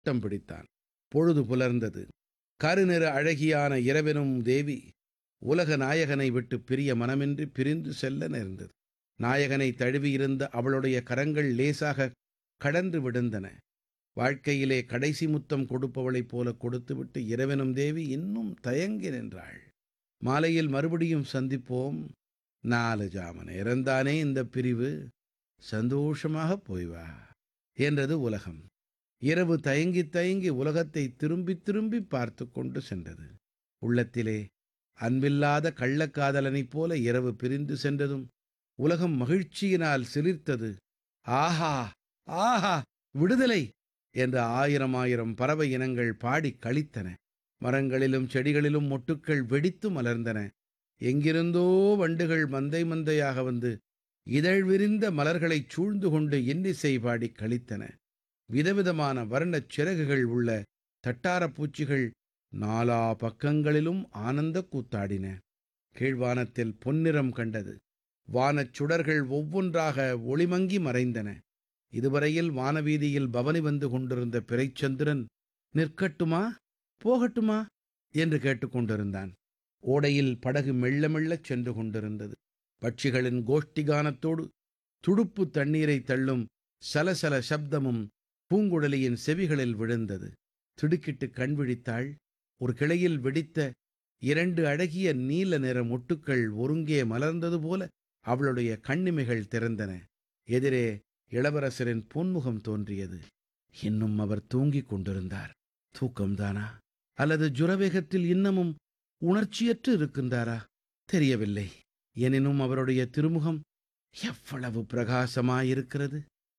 ஓட்டம் பிடித்தான் பொழுது புலர்ந்தது கருநிற அழகியான இரவெனும் தேவி உலக நாயகனை விட்டு பிரிய மனமின்றி பிரிந்து செல்ல நேர்ந்தது நாயகனை தழுவியிருந்த அவளுடைய கரங்கள் லேசாக கடன்று விழுந்தன வாழ்க்கையிலே கடைசி முத்தம் கொடுப்பவளைப் போல கொடுத்துவிட்டு இரவெனும் தேவி இன்னும் தயங்கி நின்றாள் மாலையில் மறுபடியும் சந்திப்போம் நாலு ஜாம நேரந்தானே இந்த பிரிவு சந்தோஷமாக போய் வா என்றது உலகம் இரவு தயங்கி தயங்கி உலகத்தை திரும்பி திரும்பி பார்த்து கொண்டு சென்றது உள்ளத்திலே அன்பில்லாத கள்ளக்காதலனைப் போல இரவு பிரிந்து சென்றதும் உலகம் மகிழ்ச்சியினால் சிலிர்த்தது ஆஹா ஆஹா விடுதலை என்ற ஆயிரம் ஆயிரம் பறவை இனங்கள் பாடிக் களித்தன மரங்களிலும் செடிகளிலும் மொட்டுக்கள் வெடித்து மலர்ந்தன எங்கிருந்தோ வண்டுகள் மந்தை மந்தையாக வந்து இதழ் விரிந்த மலர்களைச் சூழ்ந்து கொண்டு இன்னிசை பாடிக் களித்தன விதவிதமான வர்ணச் சிறகுகள் உள்ள தட்டாரப் பூச்சிகள் நாலா பக்கங்களிலும் ஆனந்த கூத்தாடின கீழ்வானத்தில் பொன்னிறம் கண்டது வானச் சுடர்கள் ஒவ்வொன்றாக ஒளிமங்கி மறைந்தன இதுவரையில் வானவீதியில் பவனி வந்து கொண்டிருந்த பிறைச்சந்திரன் நிற்கட்டுமா போகட்டுமா என்று கேட்டுக்கொண்டிருந்தான் ஓடையில் படகு மெல்ல மெல்லச் சென்று கொண்டிருந்தது பட்சிகளின் கோஷ்டிகானத்தோடு துடுப்பு தண்ணீரை தள்ளும் சலசல சப்தமும் பூங்குழலியின் செவிகளில் விழுந்தது திடுக்கிட்டு கண் விழித்தாள் ஒரு கிளையில் வெடித்த இரண்டு அழகிய நீல நிற மொட்டுக்கள் ஒருங்கே மலர்ந்தது போல அவளுடைய கண்ணிமைகள் திறந்தன எதிரே இளவரசரின் பொன்முகம் தோன்றியது இன்னும் அவர் தூங்கிக் கொண்டிருந்தார் தூக்கம்தானா அல்லது ஜுரவேகத்தில் இன்னமும் உணர்ச்சியற்று இருக்கின்றாரா தெரியவில்லை எனினும் அவருடைய திருமுகம் எவ்வளவு பிரகாசமாயிருக்கிறது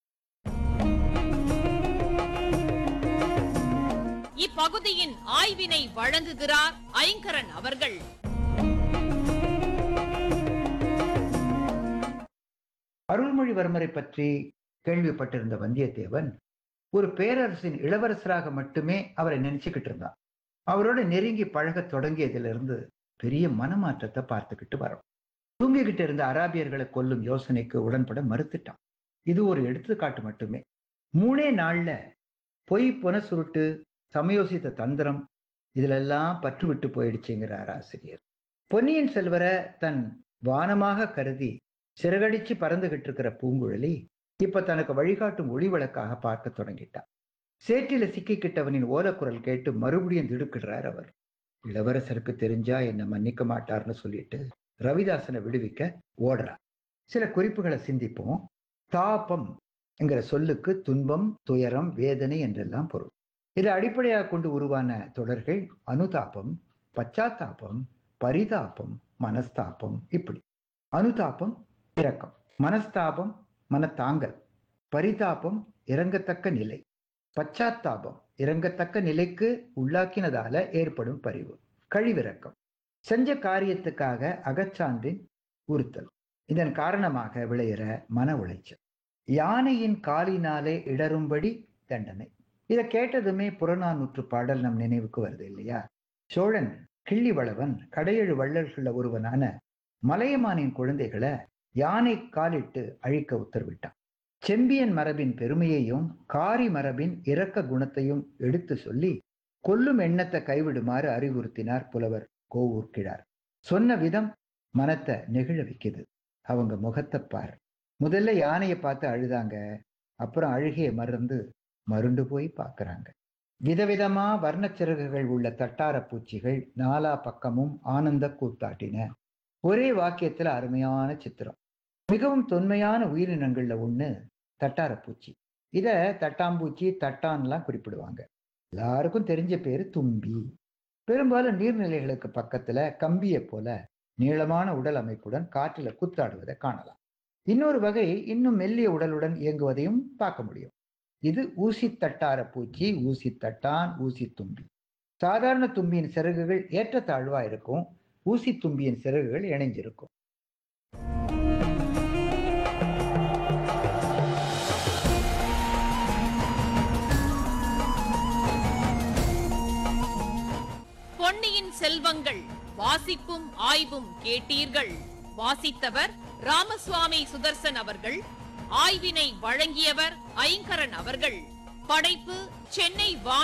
இப்பகுதியின் ஆய்வினை வழங்குகிறார் ஐங்கரன் அவர்கள் அருள்மொழிவர்மரை பற்றி கேள்விப்பட்டிருந்த வந்தியத்தேவன் ஒரு பேரரசின் இளவரசராக மட்டுமே அவரை நினைச்சுக்கிட்டு இருந்தான் அவரோட நெருங்கி பழகத் தொடங்கியதிலிருந்து பெரிய மனமாற்றத்தை பார்த்துக்கிட்டு வரோம் தூங்கிக்கிட்டு இருந்த அராபியர்களை கொல்லும் யோசனைக்கு உடன்பட மறுத்துட்டான் இது ஒரு எடுத்துக்காட்டு மட்டுமே மூணே நாள்ல பொய் புன சுருட்டு சமயோசித்த தந்திரம் இதிலெல்லாம் பற்று விட்டு போயிடுச்சுங்கிறார் ஆசிரியர் பொன்னியின் செல்வரை தன் வானமாக கருதி சிறகடிச்சு பறந்துகிட்டு இருக்கிற பூங்குழலி இப்ப தனக்கு வழிகாட்டும் ஒளி விளக்காக பார்க்க தொடங்கிட்டார் சேற்றில சிக்கிக்கிட்டவனின் ஓலக்குரல் கேட்டு மறுபடியும் திடுக்கிடுறார் அவர் இளவரசருக்கு தெரிஞ்சா என்ன மன்னிக்க மாட்டார்னு சொல்லிட்டு ரவிதாசனை விடுவிக்க ஓடுறார் சில குறிப்புகளை சிந்திப்போம் தாபம் என்கிற சொல்லுக்கு துன்பம் துயரம் வேதனை என்றெல்லாம் பொருள் இதை அடிப்படையாக கொண்டு உருவான தொடர்கள் அனுதாபம் பச்சாத்தாபம் பரிதாபம் மனஸ்தாபம் இப்படி அனுதாபம் இரக்கம் மனஸ்தாபம் மனத்தாங்கல் பரிதாபம் இறங்கத்தக்க நிலை பச்சாத்தாபம் இறங்கத்தக்க நிலைக்கு உள்ளாக்கினதால ஏற்படும் பரிவு கழிவிறக்கம் செஞ்ச காரியத்துக்காக அகச்சான்றின் உறுத்தல் இதன் காரணமாக விளையிற மன உளைச்சல் யானையின் காலினாலே இடரும்படி தண்டனை இதை கேட்டதுமே புறநானூற்று பாடல் நம் நினைவுக்கு வருது இல்லையா சோழன் கிள்ளிவளவன் கடையெழு வள்ளல்கள ஒருவனான மலையமானின் குழந்தைகளை யானை காலிட்டு அழிக்க உத்தரவிட்டான் செம்பியன் மரபின் பெருமையையும் காரி மரபின் இரக்க குணத்தையும் எடுத்து சொல்லி கொல்லும் எண்ணத்தை கைவிடுமாறு அறிவுறுத்தினார் புலவர் கோவூர் கிழார் சொன்ன விதம் மனத்தை நெகிழ வைக்குது அவங்க முகத்தை பார் முதல்ல யானையை பார்த்து அழுதாங்க அப்புறம் அழுகைய மறந்து மருண்டு போய் பார்க்கறாங்க விதவிதமா வர்ணச்சிறகுகள் உள்ள தட்டார பூச்சிகள் நாலா பக்கமும் ஆனந்த கூத்தாட்டின ஒரே வாக்கியத்துல அருமையான சித்திரம் மிகவும் தொன்மையான உயிரினங்கள்ல ஒண்ணு தட்டாரப்பூச்சி இத தட்டாம்பூச்சி தட்டான்லாம் குறிப்பிடுவாங்க எல்லாருக்கும் தெரிஞ்ச பேரு தும்பி பெரும்பாலும் நீர்நிலைகளுக்கு பக்கத்துல கம்பியை போல நீளமான உடல் அமைப்புடன் காற்றில கூத்தாடுவதை காணலாம் இன்னொரு வகை இன்னும் மெல்லிய உடலுடன் இயங்குவதையும் பார்க்க முடியும் இது ஊசி தட்டார பூச்சி ஊசி தட்டான் ஊசி தும்பி சாதாரண தும்பியின் சிறகுகள் ஏற்றத்தாழ்வா இருக்கும் ஊசி தும்பியின் சிறகுகள் இணைஞ்சிருக்கும் பொன்னியின் செல்வங்கள் வாசிப்பும் ஆய்வும் கேட்டீர்கள் வாசித்தவர் ராமசுவாமி சுதர்சன் அவர்கள் ஆய்வினை வழங்கியவர் ஐங்கரன் அவர்கள் படைப்பு சென்னை வானொலி